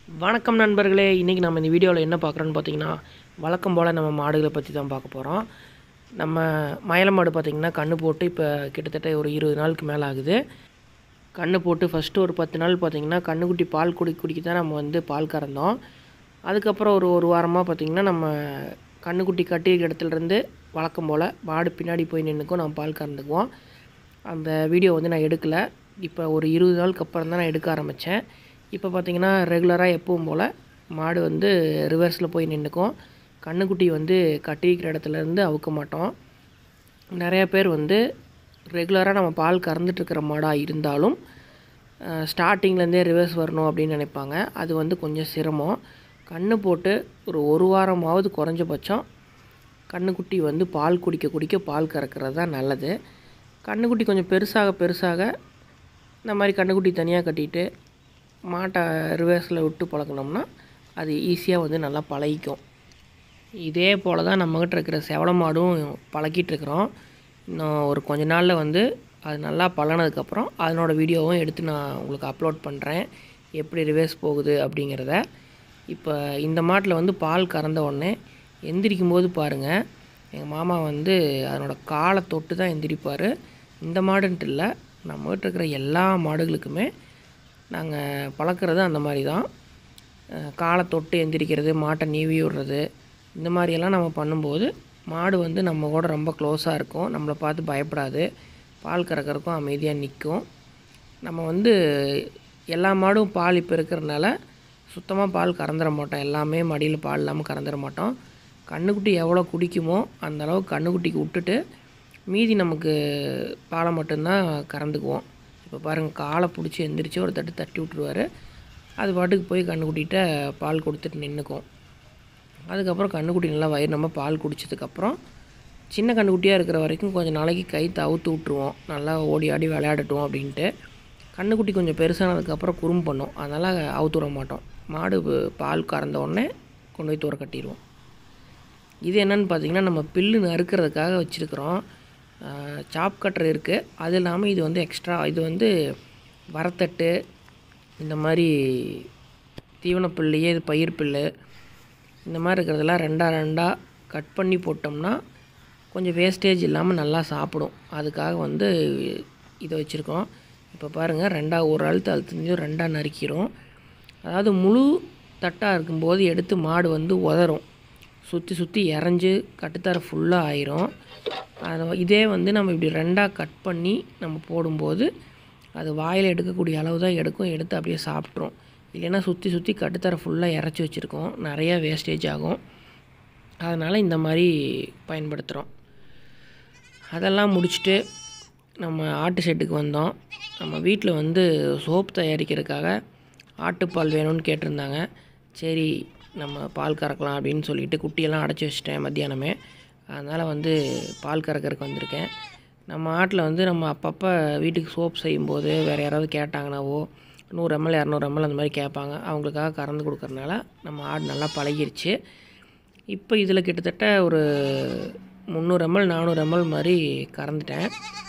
வணக்கம் நண்பர்களே இன்றைக்கி நம்ம இந்த வீடியோவில் என்ன பார்க்குறோன்னு பார்த்தீங்கன்னா வழக்கம் போல் நம்ம மாடுகளை பற்றி தான் பார்க்க போகிறோம் நம்ம மயில மாடு பார்த்திங்கன்னா கன்று போட்டு இப்போ கிட்டத்தட்ட ஒரு இருபது நாளுக்கு மேலே ஆகுது கன்று போட்டு ஃபஸ்ட்டு ஒரு பத்து நாள் பார்த்திங்கன்னா கன்றுக்குட்டி பால் குடி குடிக்க தான் நம்ம வந்து பால் கறந்தோம் அதுக்கப்புறம் ஒரு ஒரு வாரமாக பார்த்திங்கன்னா நம்ம கன்றுக்குட்டி கட்டியிருக்க இடத்துலேருந்து வழக்கம் போல் மாடு பின்னாடி போய் நின்றுக்கும் நம்ம பால் கறந்துக்குவோம் அந்த வீடியோ வந்து நான் எடுக்கலை இப்போ ஒரு இருபது நாளுக்கு அப்புறம் தான் நான் எடுக்க ஆரம்பித்தேன் இப்போ பார்த்தீங்கன்னா ரெகுலராக எப்பவும் போல் மாடு வந்து ரிவர்ஸில் போய் நின்றுக்கும் கண்ணுக்குட்டி வந்து கட்டியிருக்கிற இடத்துலேருந்து அவுக்க மாட்டோம் நிறைய பேர் வந்து ரெகுலராக நம்ம பால் கறந்துட்டுருக்கிற மாடாக இருந்தாலும் ஸ்டார்டிங்லேருந்தே ரிவர்ஸ் வரணும் அப்படின்னு நினைப்பாங்க அது வந்து கொஞ்சம் சிரமம் கண்ணு போட்டு ஒரு ஒரு வாரமாவது குறைஞ்சபட்சம் கண்ணுக்குட்டி வந்து பால் குடிக்க குடிக்க பால் கறக்கிறது தான் நல்லது கண்ணுக்குட்டி கொஞ்சம் பெருசாக பெருசாக இந்த மாதிரி கண்ணுக்குட்டி தனியாக கட்டிட்டு மாட்டை ரிவர்ஸில் விட்டு பழக்கினோம்னா அது ஈஸியாக வந்து நல்லா பழகிக்கும் இதே போல் தான் நம்மக்கிட்ட இருக்கிற செவல மாடும் பழக்கிட்டு இருக்கிறோம் இன்னும் ஒரு கொஞ்ச நாளில் வந்து அது நல்லா பழனதுக்கப்புறம் அதனோட வீடியோவும் எடுத்து நான் உங்களுக்கு அப்லோட் பண்ணுறேன் எப்படி ரிவர்ஸ் போகுது அப்படிங்கிறத இப்போ இந்த மாட்டில் வந்து பால் கறந்த உடனே எந்திரிக்கும் போது பாருங்கள் எங்கள் மாமா வந்து அதனோட காலை தொட்டு தான் எந்திரிப்பார் இந்த மாடுன்ட்டு இல்லை நம்மகிட்ட இருக்கிற எல்லா மாடுகளுக்குமே நாங்கள் பழக்கிறது அந்த மாதிரி தான் அஹ் காலை தொட்டு எந்திரிக்கிறது மாட்டை நீவி விடுறது இந்த மாதிரியெல்லாம் நம்ம பண்ணும்போது மாடு வந்து நம்ம கூட ரொம்ப க்ளோஸாக இருக்கும் நம்மளை பார்த்து பயப்படாது பால் கறக்கறக்கும் அமைதியாக நிற்கும் நம்ம வந்து எல்லா மாடும் பால் இப்போ இருக்கிறனால சுத்தமாக பால் கறந்துட மாட்டோம் எல்லாமே மடியில் பால் இல்லாமல் கறந்துட மாட்டோம் கண்ணுக்குட்டி எவ்வளோ குடிக்குமோ அந்த அளவுக்கு கண்ணுக்குட்டிக்கு விட்டுட்டு மீதி நமக்கு பாலை மட்டும்தான் கறந்துக்குவோம் இப்போ பாருங்கள் காலை பிடிச்சி எந்திரிச்சு ஒரு தட்டு தட்டி விட்ருவாரு அது பாட்டுக்கு போய் கண்ணுக்குட்டிகிட்ட பால் கொடுத்துட்டு நின்றுக்கும் அதுக்கப்புறம் கண்ணுக்குட்டி நல்லா வயிறு நம்ம பால் குடிச்சதுக்கப்புறம் சின்ன கண்ணுக்குட்டியாக இருக்கிற வரைக்கும் கொஞ்சம் நாளைக்கு கை தவுத்து விட்ருவோம் நல்லா ஓடி ஆடி விளையாடட்டும் அப்படின்ட்டு கண்ணுக்குட்டி கொஞ்சம் பெருசானதுக்கப்புறம் குறும் பண்ணும் அதனால் அவுத்து விட மாட்டோம் மாடு ப- பால் கறந்த உடனே கொண்டு போய் தூர கட்டிடுவோம் இது என்னன்னு பார்த்தீங்கன்னா நம்ம பில்லு நறுக்கிறதுக்காக வச்சுருக்குறோம் சாப் கட்டர் இருக்குது அது இல்லாமல் இது வந்து எக்ஸ்ட்ரா இது வந்து வரத்தட்டு இந்த மாதிரி தீவன புல்லையே இது பயிர் புல்லு இந்த மாதிரி இருக்கிறதெல்லாம் ரெண்டாக ரெண்டாக கட் பண்ணி போட்டோம்னா கொஞ்சம் வேஸ்டேஜ் இல்லாமல் நல்லா சாப்பிடும் அதுக்காக வந்து இதை வச்சுருக்கோம் இப்போ பாருங்கள் ரெண்டாக ஒரு அழுத்து அழுத்து ரெண்டாக நறுக்கிறோம் அதாவது முழு தட்டாக இருக்கும்போது எடுத்து மாடு வந்து உதறும் சுற்றி சுற்றி இறஞ்சி கட்டுத்தர ஃபுல்லாக ஆயிரும் அதை இதே வந்து நம்ம இப்படி ரெண்டாக கட் பண்ணி நம்ம போடும்போது அது வாயில் எடுக்கக்கூடிய அளவு தான் எடுக்கும் எடுத்து அப்படியே சாப்பிட்ரும் இல்லைன்னா சுற்றி சுற்றி கட்டுத்தர ஃபுல்லாக இறச்சி வச்சுருக்கோம் நிறைய வேஸ்டேஜ் ஆகும் அதனால் இந்த மாதிரி பயன்படுத்துகிறோம் அதெல்லாம் முடிச்சுட்டு நம்ம ஆட்டு ஷெட்டுக்கு வந்தோம் நம்ம வீட்டில் வந்து சோப் தயாரிக்கிறதுக்காக ஆட்டுப்பால் வேணும்னு கேட்டிருந்தாங்க சரி நம்ம பால் கறக்கலாம் அப்படின்னு சொல்லிட்டு குட்டியெல்லாம் அடைச்சி வச்சிட்டேன் மத்தியானமே அதனால் வந்து பால் கறக்கறதுக்கு வந்திருக்கேன் நம்ம ஆட்டில் வந்து நம்ம அப்பப்போ வீட்டுக்கு சோப் செய்யும்போது வேறு யாராவது கேட்டாங்கனாவோ நூறு எம்எல் இரநூறு எம்எல் அந்த மாதிரி கேட்பாங்க அவங்களுக்காக கறந்து கொடுக்கறனால நம்ம ஆடு நல்லா பழகிருச்சு இப்போ இதில் கிட்டத்தட்ட ஒரு முந்நூறு எம்எல் நானூறு எம்எல் மாதிரி கறந்துட்டேன்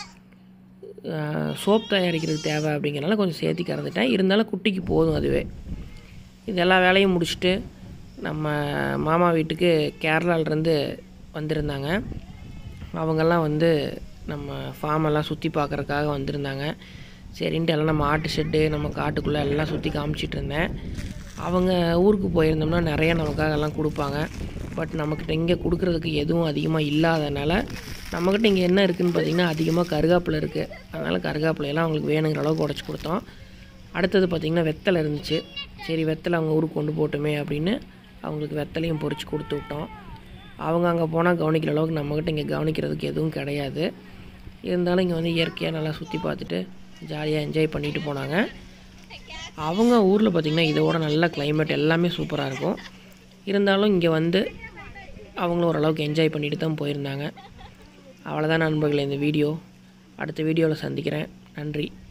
சோப் தயாரிக்கிறதுக்கு தேவை அப்படிங்கிறனால கொஞ்சம் சேர்த்து கறந்துட்டேன் இருந்தாலும் குட்டிக்கு போதும் அதுவே இது எல்லா வேலையும் முடிச்சுட்டு நம்ம மாமா வீட்டுக்கு கேரளாவிலேருந்து வந்திருந்தாங்க அவங்கெல்லாம் வந்து நம்ம ஃபார்மெல்லாம் சுற்றி பார்க்குறதுக்காக வந்திருந்தாங்க சரின்ட்டு எல்லாம் நம்ம ஆட்டு ஷெட்டு நம்ம காட்டுக்குள்ளே எல்லாம் சுற்றி காமிச்சிட்டு இருந்தேன் அவங்க ஊருக்கு போயிருந்தோம்னா நிறைய நமக்காக எல்லாம் கொடுப்பாங்க பட் நம்மக்கிட்ட இங்கே கொடுக்குறதுக்கு எதுவும் அதிகமாக இல்லாதனால நம்மக்கிட்ட இங்கே என்ன இருக்குதுன்னு பார்த்தீங்கன்னா அதிகமாக கருகாப்பில் இருக்குது அதனால் கருகாப்பிலையெல்லாம் அவங்களுக்கு வேணுங்கிற அளவுக்கு உடச்சி கொடுத்தோம் அடுத்தது பார்த்திங்கன்னா வெத்தலை இருந்துச்சு சரி வெத்தலை அவங்க ஊருக்கு கொண்டு போட்டுமே அப்படின்னு அவங்களுக்கு வெத்தலையும் பொரிச்சு கொடுத்து விட்டோம் அவங்க அங்கே போனால் கவனிக்கிற அளவுக்கு நம்மக்கிட்ட இங்கே கவனிக்கிறதுக்கு எதுவும் கிடையாது இருந்தாலும் இங்கே வந்து இயற்கையாக நல்லா சுற்றி பார்த்துட்டு ஜாலியாக என்ஜாய் பண்ணிட்டு போனாங்க அவங்க ஊரில் பார்த்திங்கன்னா இதோட நல்ல climate எல்லாமே சூப்பராக இருக்கும் இருந்தாலும் இங்கே வந்து அவங்களும் ஓரளவுக்கு என்ஜாய் பண்ணிட்டு தான் போயிருந்தாங்க அவ்வளோதான் நண்பர்களே இந்த வீடியோ அடுத்த வீடியோவில் சந்திக்கிறேன் நன்றி